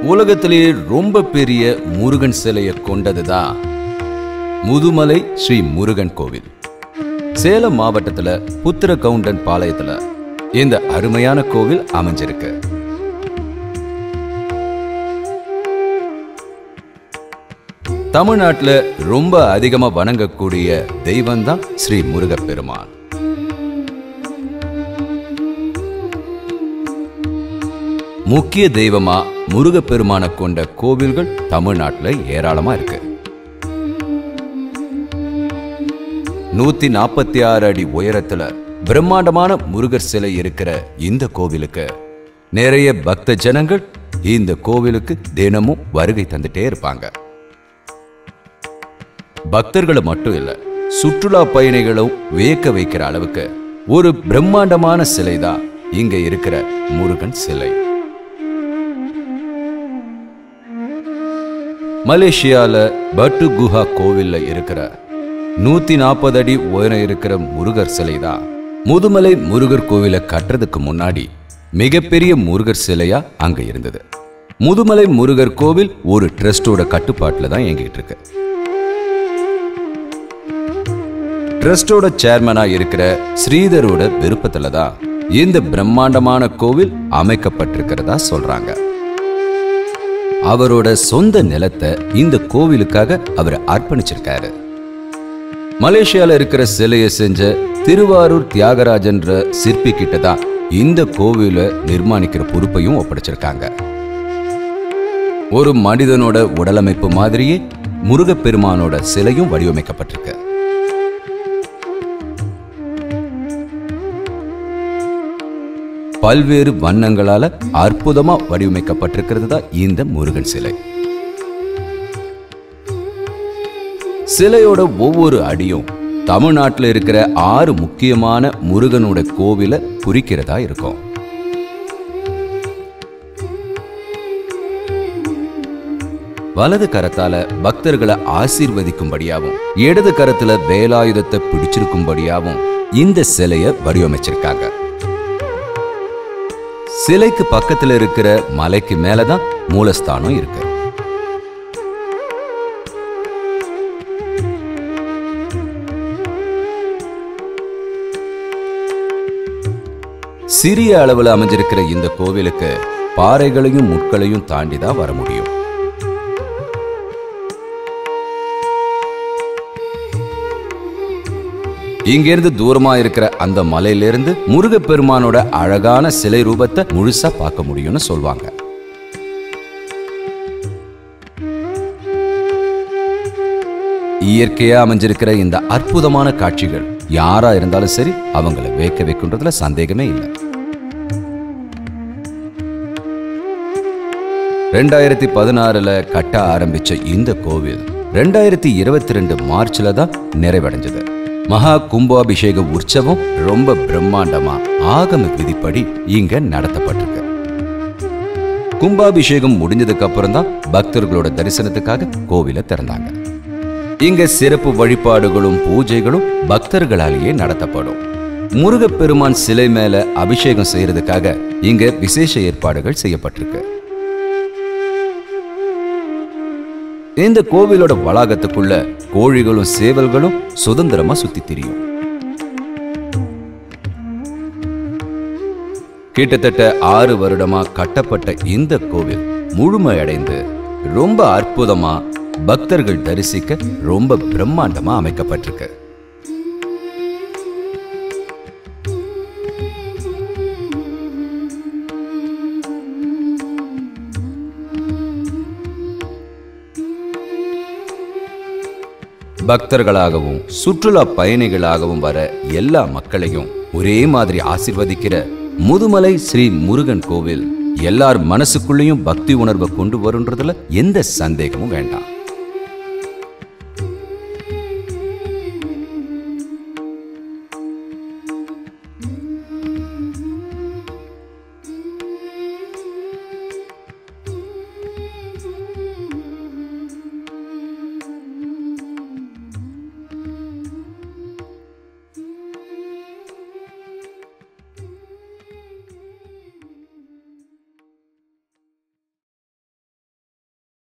உலகத்திலேயே ரொம்ப பெரிய முருகன் சிலையை கொண்டதுதான் முதுமலை ஸ்ரீ முருகன் கோவில் சேலம் மாவட்டத்துல புத்திர கவுண்டன் பாளையத்துல இந்த அருமையான கோவில் அமைஞ்சிருக்கு தமிழ்நாட்டுல ரொம்ப அதிகமா வணங்கக்கூடிய தெய்வம் தான் ஸ்ரீ முருகப்பெருமான் முக்கிய தெய்வமா முருகப்பெருமானை கொண்ட கோவில்கள் தமிழ்நாட்டுல ஏராளமா இருக்கு நூத்தி நாற்பத்தி ஆறு அடி உயரத்துல பிரம்மாண்டமான முருகர் சிலை இருக்கிற இந்த கோவிலுக்கு நிறைய பக்த ஜனங்கள் இந்த கோவிலுக்கு தினமும் வருகை தந்துட்டே இருப்பாங்க பக்தர்களை மட்டும் இல்ல சுற்றுலா பயணிகளும் வியக்க வைக்கிற அளவுக்கு ஒரு பிரம்மாண்டமான சிலை தான் இங்க இருக்கிற முருகன் சிலை மலேசியால பட்டு குஹா கோவில்ல இருக்கிற நூத்தி நாற்பது அடி உயரம் இருக்கிற முருகர் சிலை தான் முதுமலை முருகர் கோவிலை கட்டுறதுக்கு முன்னாடி மிகப்பெரிய முருகர் சிலையா அங்க இருந்தது முதுமலை முருகர் கோவில் ஒரு ட்ரஸ்டோட கட்டுப்பாட்டுல தான் இயங்கிட்டு இருக்கு ட்ரஸ்டோட சேர்மனா இருக்கிற ஸ்ரீதரோட விருப்பத்துல தான் இந்த பிரம்மாண்டமான கோவில் அமைக்கப்பட்டிருக்கிறதா சொல்றாங்க அவரோட சொந்த நிலத்தை இந்த கோவிலுக்காக அவர் அர்ப்பணிச்சிருக்காரு மலேசியால இருக்கிற சிலையை செஞ்ச திருவாரூர் தியாகராஜன்ற சிற்பி கிட்ட தான் இந்த கோவிலை நிர்மாணிக்கிற பொறுப்பையும் ஒப்படைச்சிருக்காங்க ஒரு மனிதனோட உடலமைப்பு மாதிரியே முருகப்பெருமானோட சிலையும் வடிவமைக்கப்பட்டிருக்கு பல்வேறு வண்ணங்களால அற்புதமா வடிவமைக்கப்பட்டிருக்கிறது தான் இந்த முருகன் சிலை சிலையோட ஒவ்வொரு அடியும் தமிழ்நாட்டில் இருக்கிற ஆறு முக்கியமான முருகனோட கோவிலை குறிக்கிறதா இருக்கும் வலது கரத்தால பக்தர்களை ஆசீர்வதிக்கும்படியாவும் இடது கரத்துல வேலாயுதத்தை பிடிச்சிருக்கும்படியாவும் இந்த சிலைய வடிவமைச்சிருக்காங்க சிலைக்கு பக்கத்துல இருக்கிற மலைக்கு மேலதான் மூலஸ்தானம் இருக்கு சிறிய அளவுல அமைஞ்சிருக்கிற இந்த கோவிலுக்கு பாறைகளையும் முட்களையும் தாண்டி தான் வர முடியும் இங்கிருந்து தூரமா இருக்கிற அந்த மலையிலிருந்து முருகப்பெருமானோட அழகான சிலை ரூபத்தை முழுசா பார்க்க முடியும்னு சொல்வாங்க இயற்கையா அமைஞ்சிருக்கிற இந்த அற்புதமான காட்சிகள் யாரா இருந்தாலும் சரி அவங்கள வேக்க வைக்கின்றதுல சந்தேகமே இல்லை ரெண்டாயிரத்தி பதினாறுல கட்ட ஆரம்பிச்ச இந்த கோவில் ரெண்டாயிரத்தி இருபத்தி ரெண்டு மார்ச்ல தான் நிறைவடைஞ்சது மகா கும்பாபிஷேக உற்சவம் ரொம்ப பிரம்மாண்டமா ஆகம விதிப்படி இங்க நடத்தப்பட்டிருக்கு கும்பாபிஷேகம் முடிஞ்சதுக்கு அப்புறம் தான் பக்தர்களோட தரிசனத்துக்காக கோவிலை திறந்தாங்க இங்க சிறப்பு வழிபாடுகளும் பூஜைகளும் பக்தர்களாலேயே நடத்தப்படும் முருகப்பெருமான் சிலை மேல அபிஷேகம் செய்யறதுக்காக இங்க விசேஷ ஏற்பாடுகள் செய்யப்பட்டிருக்கு இந்த கோவிலோட வளாகத்துக்குள்ள கோழிகளும் சேவல்களும் சுதந்திரமா சுத்தி திரியும் கிட்டத்தட்ட ஆறு வருடமா கட்டப்பட்ட இந்த கோவில் முழுமையடைந்து ரொம்ப அற்புதமா பக்தர்கள் தரிசிக்க ரொம்ப பிரம்மாண்டமா அமைக்கப்பட்டிருக்கு பக்தர்களாகவும் சுற்றுலா பயணிகளாகவும் வர எல்லா மக்களையும் ஒரே மாதிரி ஆசிர்வதிக்கிற முதுமலை ஸ்ரீ முருகன் கோவில் எல்லார் மனசுக்குள்ளேயும் பக்தி உணர்வை கொண்டு வருன்றதுல எந்த சந்தேகமும் வேண்டாம்